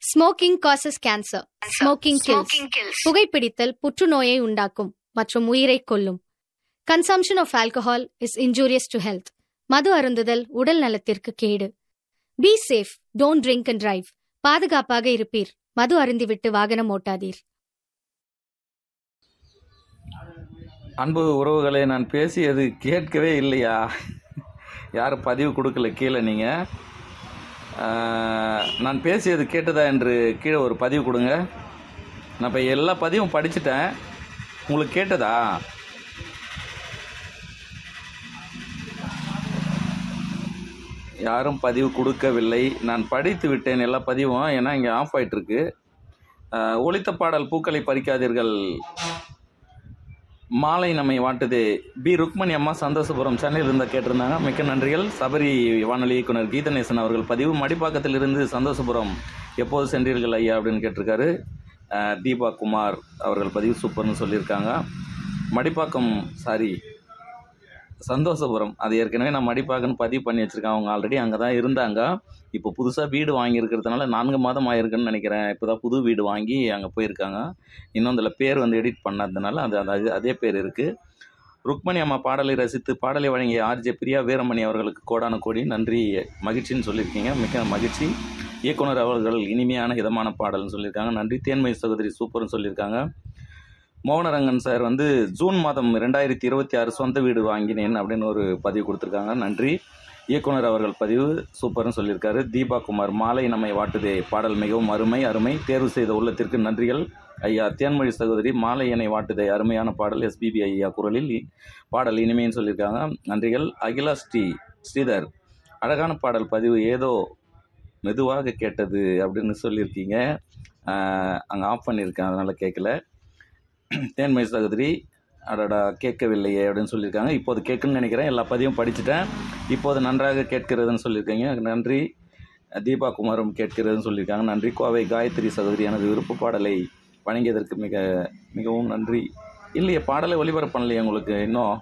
smoking causes cancer smoking kills புகைப்பிடித்தல் புற்றுநோயை உண்டாக்கும் மற்றும் உயிரை கொல்லும் consumption of alcohol is injurious to health மது அருந்துதல் உடல் நலத்திற்கு கேடு be safe don't drink and drive பாதுகாப்பாக இருப்பீர் மது அருந்திவிட்டு வாகனம் ஓட்டாதீர் அன்பு உறவுகளை நான் பேசியது கேட்கவே இல்லையா யாரும் பதிவு கொடுக்கல கீழே நீங்கள் நான் பேசியது கேட்டதா என்று கீழே ஒரு பதிவு கொடுங்க நான் இப்போ எல்லா பதிவும் படிச்சுட்டேன் உங்களுக்கு கேட்டதா யாரும் பதிவு கொடுக்கவில்லை நான் படித்து விட்டேன் எல்லா பதிவும் ஏன்னா இங்கே ஆஃப் ஆயிட்டிருக்கு ஆஹ், ஒலித்த பாடல் பூக்களை பறிக்காதீர்கள் மாலை நம்மை வாட்டுது பி ருக்மணி அம்மா சந்தோஷபுரம் சென்னையில் இருந்தா கேட்டிருந்தாங்க மிக்க நன்றிகள் சபரி வானொலி இயக்குனர் கீதநேசன் அவர்கள் பதிவு மடிப்பாக்கத்தில் இருந்து சந்தோஷபுரம் எப்போது சென்றீர்கள் ஐயா அப்படின்னு கேட்டிருக்காரு அஹ், தீபா குமார் அவர்கள் பதிவு சூப்பர்னு சொல்லியிருக்காங்க மடிப்பாக்கம் சாரி சந்தோஷபுரம் அது ஏற்கனவே நான் மடிப்பாக்கன்னு பதிவு பண்ணி வச்சுருக்கேன் அவங்க ஆல்ரெடி அங்கே தான் இருந்தாங்க இப்போ புதுசாக வீடு வாங்கியிருக்கிறதுனால நான்கு மாதம் ஆயிருக்குன்னு நினைக்கிறேன் இப்போ தான் புது வீடு வாங்கி அங்கே போயிருக்காங்க இன்னும் அதில் பேர் வந்து எடிட் பண்ணாததுனால அது அது அதே பேர் இருக்குது ருக்மணி அம்மா பாடலை ரசித்து பாடலை வழங்கிய ஆர்ஜே பிரியா வீரமணி அவர்களுக்கு கோடான கோடி நன்றி மகிழ்ச்சின்னு சொல்லியிருக்கீங்க மிக்க மகிழ்ச்சி இயக்குனர் அவர்கள் இனிமையான இதமான பாடல்னு சொல்லியிருக்காங்க நன்றி தேன்மை சகோதரி சூப்பர்னு சொல்லியிருக்காங்க மோகனரங்கன் சார் வந்து ஜூன் மாதம் ரெண்டாயிரத்தி இருபத்தி ஆறு சொந்த வீடு வாங்கினேன் அப்படின்னு ஒரு பதிவு கொடுத்துருக்காங்க நன்றி இயக்குனர் அவர்கள் பதிவு சூப்பர்னு சொல்லியிருக்காரு தீபா குமார் மாலை நம்மை வாட்டுதே பாடல் மிகவும் அருமை அருமை தேர்வு செய்த உள்ளத்திற்கு நன்றிகள் ஐயா தேன்மொழி சகோதரி மாலை என்னை வாட்டுதே அருமையான பாடல் எஸ்பிபி ஐயா குரலில் இ- பாடல் இனிமைன்னு சொல்லியிருக்காங்க நன்றிகள் அகிலா ஸ்ரீ ஸ்ரீதர் அழகான பாடல் பதிவு ஏதோ மெதுவாக கேட்டது அப்படின்னு சொல்லியிருக்கீங்க அங்கே ஆஃப் பண்ணியிருக்கேன் அதனால் கேட்கல தேன்மை சகோதரி அடடா கேட்கவில்லையே அப்படின்னு சொல்லியிருக்காங்க இப்போது கேட்குன்னு நினைக்கிறேன் எல்லா பதிவும் படிச்சுட்டேன் இப்போது நன்றாக கேட்கிறதுன்னு சொல்லியிருக்கீங்க நன்றி தீபா குமாரும் கேட்கிறதுன்னு சொல்லியிருக்காங்க நன்றி கோவை காயத்ரி சகோதரி எனது விருப்ப பாடலை வழங்கியதற்கு மிக மிகவும் நன்றி இல்லையே பாடலை ஒளிபரப்பு பண்ணலையே உங்களுக்கு இன்னும்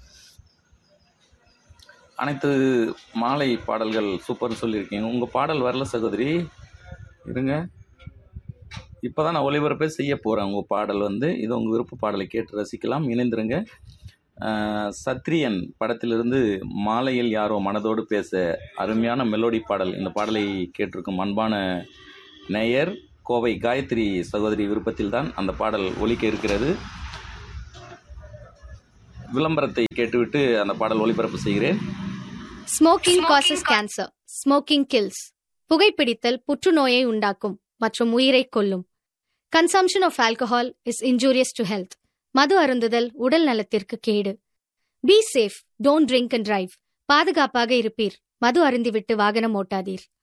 அனைத்து மாலை பாடல்கள் சூப்பர்னு சொல்லியிருக்கீங்க உங்கள் பாடல் வரல சகோதரி இருங்க இப்போ தான் நான் ஒளிபரப்பே செய்ய போகிறேன் உங்கள் பாடல் வந்து இது உங்கள் விருப்ப பாடலை கேட்டு ரசிக்கலாம் இணைந்திருங்க ஆஹ், சத்ரியன் படத்திலிருந்து மாலையில் யாரோ மனதோடு பேச அருமையான மெலோடி பாடல் இந்த பாடலை கேட்டிருக்கும் அன்பான நேயர் கோவை காயத்ரி சகோதரி விருப்பத்தில் தான் அந்த பாடல் ஒலிக்க இருக்கிறது விளம்பரத்தை கேட்டுவிட்டு அந்த பாடல் ஒளிபரப்பு செய்கிறேன் smoking causes cancer smoking kills புகைப்பிடித்தல் புற்றுநோயை உண்டாக்கும் மற்றும் உயிரை கொல்லும் consumption of alcohol is injurious to health மது அருந்துதல் உடல் நலத்திற்கு கேடு be safe don't drink and drive பாதுகாப்பாக இருப்பீர் மது அருந்திவிட்டு வாகனம் ஓட்டாதீர்